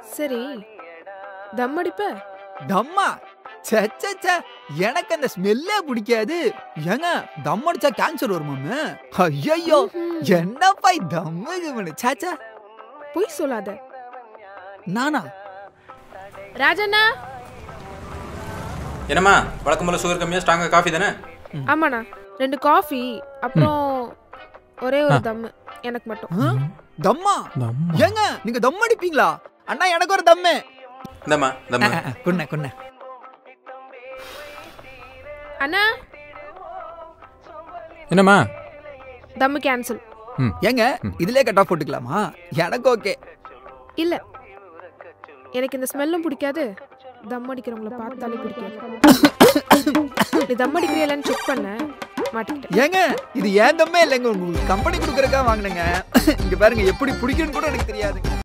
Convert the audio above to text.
சரி தம் அடிப்ப தம்மா ச்சே ச்சே, ச்சே எனக்கு அந்த ஸ்மெல்லே பிடிக்காது ஏங்க தம் அடிச்சா கேன்சர் வருமாமே ஐயோ ம்ஹும். என்னப்பா தம்மு கிம்மு சாச்சா பொய் சொல்லாத நானா ராஜண்ணா என்னம்மா வழக்கம் போல சுகர் கம்மியா ஸ்ட்ராங்கா காஃபி தானே ஆமாண்ணா ரெண்டு காஃபி அப்புறம் ஒரே ஒரு தம் எனக்கு மட்டும் ஆ? தம்மா ஏங்க நீங்க தம் அடிப்பீங்களா அண்ணா எனக்கு ஒரு தம்மு இந்தம்மா தம்மா குண்ண குண்ண அண்ணா என்னம்மா தம்மு கேன்சல் ஏங்க இதுலயே கட் ஆஃப் போட்டுக்கலாமா எனக்கு ஓகே இல்ல எனக்கு இந்த ஸ்மெல்லும் பிடிக்காது தம் அடிக்கிறவங்கள பார்த்தாலே பிடிக்காது நீ தம் அடிக்கிறியலன்னு செக் பண்ண மாட்டிக்கிட்டேன் ஏங்க இது ஏன் தம்மே இல்லைங்க உங்களுக்கு கம்பெனி கொடுக்கறக்கா வாங்கினேங்க இங்க பாருங்க எப்படி பிடிக்கும்னு கூட எனக்கு தெரியாதுங்க